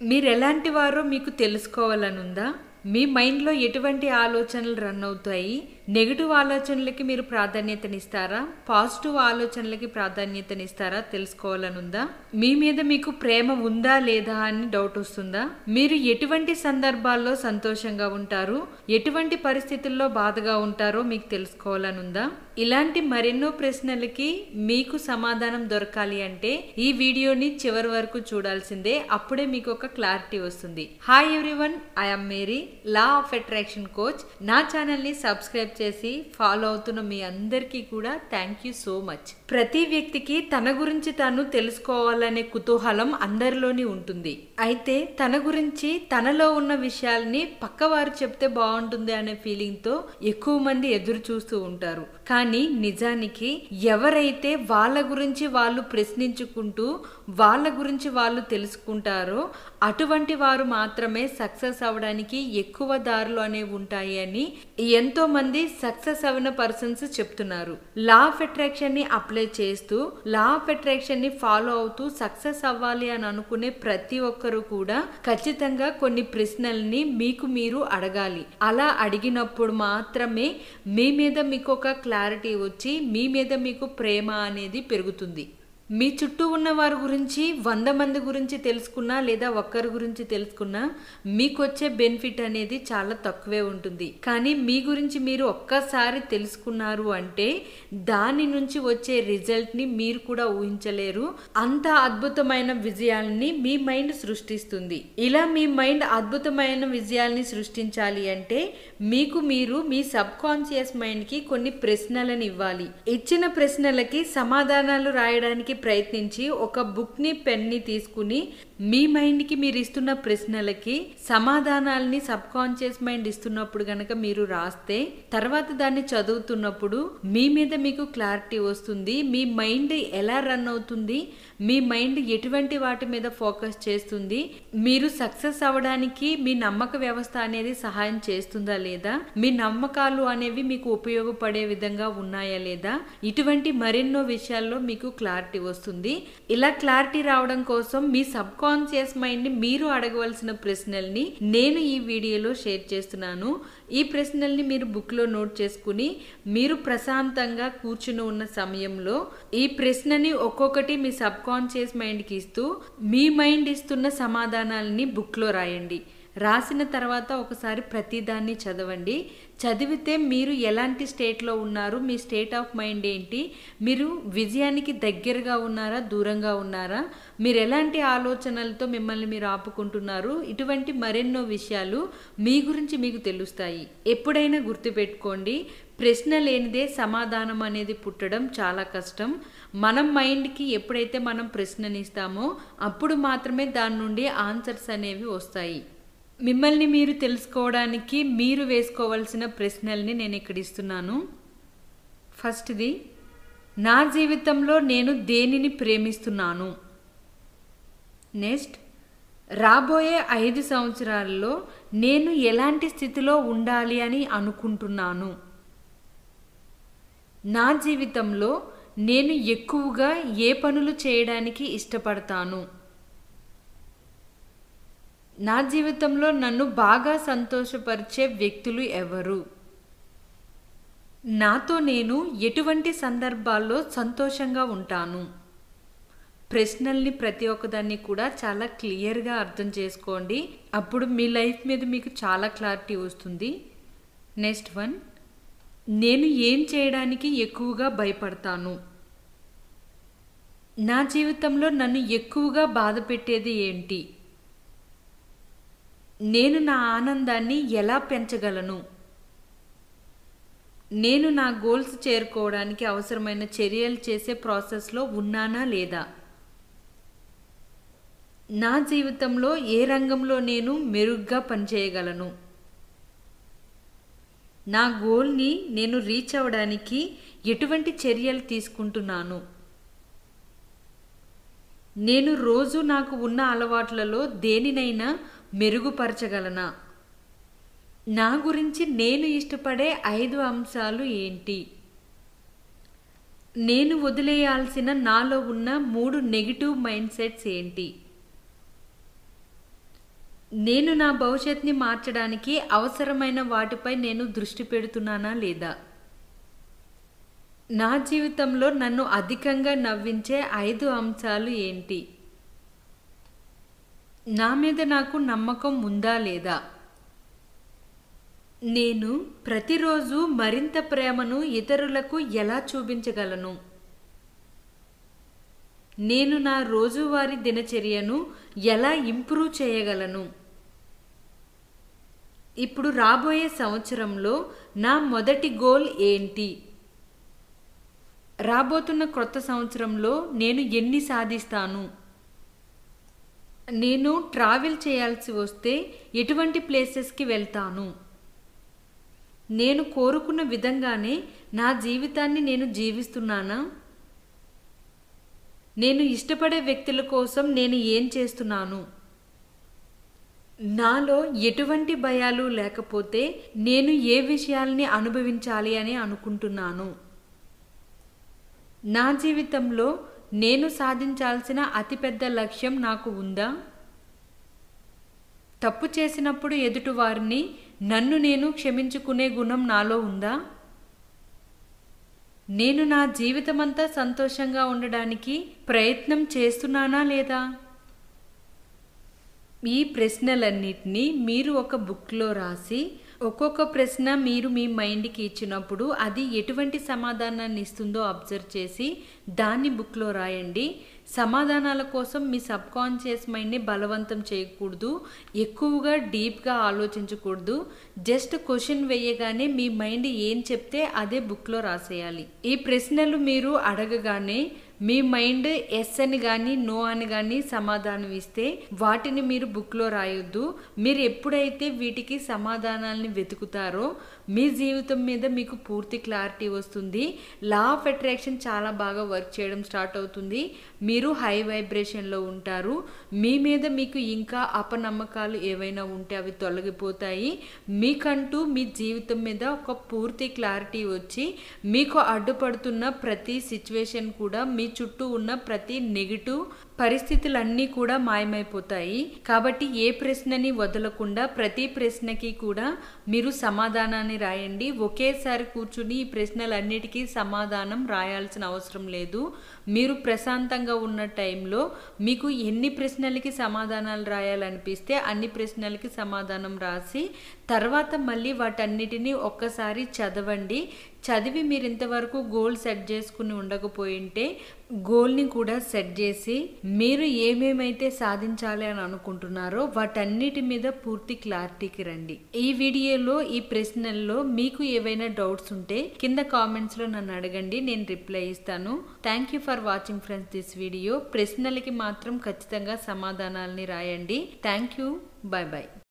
మీరు ఎలాంటి వారో మీకు తెలుసుకోవాలనుందా మీ మైండ్లో ఎటువంటి ఆలోచనలు రన్ అవుతాయి నెగిటివ్ ఆలోచనలకి మీరు ప్రాధాన్యతనిస్తారా పాజిటివ్ ఆలోచనలకి ప్రాధాన్యతనిస్తారా తెలుసుకోవాలనుందా మీ మీద మీకు ప్రేమ ఉందా లేదా అని డౌట్ వస్తుందా మీరు ఎటువంటి సందర్భాల్లో సంతోషంగా ఉంటారు ఎటువంటి పరిస్థితుల్లో బాధగా ఉంటారో మీకు తెలుసుకోవాలనుందా ఇలాంటి మరెన్నో ప్రశ్నలకి మీకు సమాధానం దొరకాలి అంటే ఈ వీడియోని చివరి వరకు చూడాల్సిందే అప్పుడే మీకు ఒక క్లారిటీ వస్తుంది hi everyone I'm Mary law of attraction coach నా ఛానల్ ని సబ్స్క్రైబ్ చేసి ఫాలో అవుతున్న మీ అందరికీ కూడా థ్యాంక్ యూ సో మచ్ ప్రతి వ్యక్తికి తన గురించి తాను తెలుసుకోవాలనే కుతూహలం అందరిలోని ఉంటుంది అయితే తన గురించి తనలో ఉన్న విషయాల్ని పక్కవారు చెప్తే బాగుంటుంది అనే ఫీలింగ్ తో ఎక్కువ మంది ఎదురు చూస్తూ ఉంటారు కానీ నిజానికి ఎవరైతే వాళ్ళ గురించి వాళ్ళు ప్రశ్నించుకుంటూ వాళ్ళ గురించి వాళ్ళు తెలుసుకుంటారో అటువంటి వారు మాత్రమే సక్సెస్ అవ్వడానికి ఎక్కువ దారులు అనేవి ఉంటాయి అని ఎంతో మంది సక్సెస్ అయిన పర్సన్స్ చెప్తున్నారు లా ఆఫ్ అట్రాక్షన్ ని అప్లై చేస్తూ లా ఆఫ్ అట్రాక్షన్ ని ఫాలో అవుతూ సక్సెస్ అవ్వాలి అని అనుకునే ప్రతి ఒక్కరు కూడా ఖచ్చితంగా కొన్ని ప్రశ్నల్ని మీకు మీరు అడగాలి అలా అడిగినప్పుడు మాత్రమే మీ మీద మీకు ఒక క్లారిటీ వచ్చి మీ మీద మీకు ప్రేమ అనేది పెరుగుతుంది మీ చుట్టూ ఉన్న వారి గురించి వంద మంది గురించి తెలుసుకున్నా లేదా ఒక్కరి గురించి తెలుసుకున్నా మీకు వచ్చే బెనిఫిట్ అనేది చాలా తక్కువే ఉంటుంది కానీ మీ గురించి మీరు ఒక్కసారి తెలుసుకున్నారు అంటే దాని నుంచి వచ్చే రిజల్ట్ని మీరు కూడా ఊహించలేరు అంత అద్భుతమైన విజయాల్ని మీ మైండ్ సృష్టిస్తుంది ఇలా మీ మైండ్ అద్భుతమైన విజయాల్ని సృష్టించాలి అంటే మీకు మీరు మీ సబ్ కాన్షియస్ మైండ్కి కొన్ని ప్రశ్నలను ఇవ్వాలి ఇచ్చిన ప్రశ్నలకి సమాధానాలు రాయడానికి ప్రయత్నించి ఒక బుక్ని పెన్ని తీసుకుని మీ మైండ్కి మీరు ఇస్తున్న ప్రశ్నలకి సమాధానాల్ని సబ్ కాన్షియస్ మైండ్ ఇస్తున్నప్పుడు గనక మీరు రాస్తే తర్వాత దాన్ని చదువుతున్నప్పుడు మీ మీద మీకు క్లారిటీ వస్తుంది మీ మైండ్ ఎలా రన్ అవుతుంది మీ మైండ్ ఎటువంటి వాటి మీద ఫోకస్ చేస్తుంది మీరు సక్సెస్ అవ్వడానికి మీ నమ్మక వ్యవస్థ అనేది సహాయం చేస్తుందా లేదా మీ నమ్మకాలు అనేవి మీకు ఉపయోగపడే విధంగా ఉన్నాయా లేదా ఇటువంటి మరెన్నో విషయాల్లో మీకు క్లారిటీ వస్తుంది ఇలా క్లారిటీ రావడం కోసం మీ సబ్ కాన్షియస్ మైండ్ ని మీరు అడగవలసిన ప్రశ్నల్ని నేను ఈ వీడియోలో షేర్ చేస్తున్నాను ఈ ప్రశ్నల్ని మీరు బుక్ లో నోట్ చేసుకుని మీరు ప్రశాంతంగా కూర్చుని ఉన్న సమయంలో ఈ ప్రశ్నని ఒక్కొక్కటి మీ సబ్ కాన్షియస్ మైండ్కి ఇస్తూ మీ మైండ్ ఇస్తున్న సమాధానాలని బుక్లో రాయండి రాసిన తర్వాత ఒకసారి ప్రతిదాన్ని చదవండి చదివితే మీరు ఎలాంటి స్టేట్లో ఉన్నారు మీ స్టేట్ ఆఫ్ మైండ్ ఏంటి మీరు విజయానికి దగ్గరగా ఉన్నారా దూరంగా ఉన్నారా మీరు ఎలాంటి ఆలోచనలతో మిమ్మల్ని మీరు ఆపుకుంటున్నారు ఇటువంటి మరెన్నో విషయాలు మీ గురించి మీకు తెలుస్తాయి ఎప్పుడైనా గుర్తుపెట్టుకోండి ప్రశ్న లేనిదే సమాధానం అనేది పుట్టడం చాలా కష్టం మనం మైండ్కి ఎప్పుడైతే మనం ప్రశ్ననిస్తామో అప్పుడు మాత్రమే దాని నుండి ఆన్సర్స్ అనేవి వస్తాయి మిమ్మల్ని మీరు తెలుసుకోవడానికి మీరు వేసుకోవాల్సిన ప్రశ్నల్ని నేను ఇక్కడ ఇస్తున్నాను ఫస్ట్ది నా జీవితంలో నేను దేనిని ప్రేమిస్తున్నాను నెక్స్ట్ రాబోయే ఐదు సంవత్సరాల్లో నేను ఎలాంటి స్థితిలో ఉండాలి అని అనుకుంటున్నాను నా జీవితంలో నేను ఎక్కువగా ఏ పనులు చేయడానికి ఇష్టపడతాను నా జీవితంలో నన్ను బాగా సంతోషపరిచే వ్యక్తులు ఎవరు నాతో నేను ఎటువంటి సందర్భాల్లో సంతోషంగా ఉంటాను ప్రశ్నల్ని ప్రతి ఒక్కదాన్ని కూడా చాలా క్లియర్గా అర్థం చేసుకోండి అప్పుడు మీ లైఫ్ మీద మీకు చాలా క్లారిటీ వస్తుంది నెక్స్ట్ వన్ నేను ఏం చేయడానికి ఎక్కువగా భయపడతాను నా జీవితంలో నన్ను ఎక్కువగా బాధ పెట్టేది ఏంటి నేను నా ఆనందాన్ని ఎలా పెంచగలను నేను నా గోల్స్ చేరుకోవడానికి అవసరమైన చర్యలు చేసే ప్రాసెస్లో ఉన్నానా లేదా నా జీవితంలో ఏ రంగంలో నేను మెరుగ్గా పనిచేయగలను నా గోల్ని నేను రీచ్ అవ్వడానికి ఎటువంటి చర్యలు తీసుకుంటున్నాను నేను రోజు నాకు ఉన్న అలవాట్లలో దేనినైనా మెరుగుపరచగలనా నా గురించి నేను ఇష్టపడే ఐదు అంశాలు ఏంటి నేను వదిలేయాల్సిన నాలో ఉన్న మూడు నెగిటివ్ మైండ్ సెట్స్ ఏంటి నేను నా భవిష్యత్ని మార్చడానికి అవసరమైన వాటిపై నేను దృష్టి పెడుతున్నానా లేదా నా జీవితంలో నన్ను అధికంగా నవ్వించే ఐదు అంశాలు ఏంటి నా మీద నాకు నమ్మకం ఉందా లేదా నేను ప్రతిరోజు మరింత ప్రేమను ఇతరులకు ఎలా చూపించగలను నేను నా రోజువారీ దినచర్యను ఎలా ఇంప్రూవ్ చేయగలను ఇప్పుడు రాబోయే సంవత్సరంలో నా మొదటి గోల్ ఏంటి రాబోతున్న క్రొత్త సంవత్సరంలో నేను ఎన్ని సాధిస్తాను నేను ట్రావెల్ చేయాల్సి వస్తే ఎటువంటి ప్లేసెస్కి వెళ్తాను నేను కోరుకున్న విధంగానే నా జీవితాన్ని నేను జీవిస్తున్నానా నేను ఇష్టపడే వ్యక్తుల కోసం నేను ఏం చేస్తున్నాను నాలో ఎటువంటి భయాలు లేకపోతే నేను ఏ విషయాల్ని అనుభవించాలి అని అనుకుంటున్నాను నా జీవితంలో నేను సాధించాల్సిన అతిపెద్ద లక్ష్యం నాకు ఉందా తప్పు చేసినప్పుడు ఎదుటివారిని నన్ను నేను క్షమించుకునే గుణం నాలో ఉందా నేను నా జీవితమంతా సంతోషంగా ఉండడానికి ప్రయత్నం చేస్తున్నానా లేదా ఈ ప్రశ్నలన్నిటినీ మీరు ఒక బుక్లో రాసి ఒక్కొక్క ప్రశ్న మీరు మీ మైండ్కి ఇచ్చినప్పుడు అది ఎటువంటి సమాధానాన్ని ఇస్తుందో అబ్జర్వ్ చేసి దాన్ని బుక్లో రాయండి సమాధానాల కోసం మీ సబ్ కాన్షియస్ మైండ్ని బలవంతం చేయకూడదు ఎక్కువగా డీప్గా ఆలోచించకూడదు జస్ట్ క్వశ్చన్ వేయగానే మీ మైండ్ ఏం చెప్తే అదే బుక్లో రాసేయాలి ఈ ప్రశ్నలు మీరు అడగగానే మీ మైండ్ ఎస్ అని కానీ నో అని కానీ సమాధానం ఇస్తే వాటిని మీరు బుక్లో రాయొద్దు మీరు ఎప్పుడైతే వీటికి సమాధానాలని వెతుకుతారో మీ జీవితం మీద మీకు పూర్తి క్లారిటీ వస్తుంది లా ఆఫ్ అట్రాక్షన్ చాలా బాగా వర్క్ చేయడం స్టార్ట్ అవుతుంది మీరు హై వైబ్రేషన్లో ఉంటారు మీ మీద మీకు ఇంకా అపనమ్మకాలు ఏవైనా ఉంటే అవి తొలగిపోతాయి మీకంటూ మీ జీవితం మీద ఒక పూర్తి క్లారిటీ వచ్చి మీకు అడ్డుపడుతున్న ప్రతి సిచ్యువేషన్ కూడా మీ చుట్టూ ఉన్న ప్రతి నెగిటివ్ పరిస్థితులన్నీ కూడా మాయమైపోతాయి కాబట్టి ఏ ప్రశ్నని వదలకుండా ప్రతి ప్రశ్నకి కూడా మీరు సమాధానాన్ని రాయండి ఒకేసారి కూర్చుని ఈ ప్రశ్నలన్నిటికీ సమాధానం రాయాల్సిన అవసరం లేదు మీరు ప్రశాంతంగా ఉన్న టైంలో మీకు ఎన్ని ప్రశ్నలకి సమాధానాలు రాయాలనిపిస్తే అన్ని ప్రశ్నలకి సమాధానం రాసి తర్వాత మళ్ళీ వాటన్నిటినీ ఒక్కసారి చదవండి చదివి మీరు ఇంతవరకు గోల్ సెట్ చేసుకుని ఉండకపోయింటే గోల్ని కూడా సెట్ చేసి మీరు ఏమేమైతే సాధించాలి అని అనుకుంటున్నారో వాటన్నిటి మీద పూర్తి క్లారిటీకి రండి ఈ వీడియోలో ఈ ప్రశ్నల్లో మీకు ఏవైనా డౌట్స్ ఉంటే కింద కామెంట్స్లో నన్ను అడగండి నేను రిప్లై ఇస్తాను thank you for watching friends this video ప్రశ్నలకి మాత్రం ఖచ్చితంగా సమాధానాలని రాయండి థ్యాంక్ యూ బాయ్ బాయ్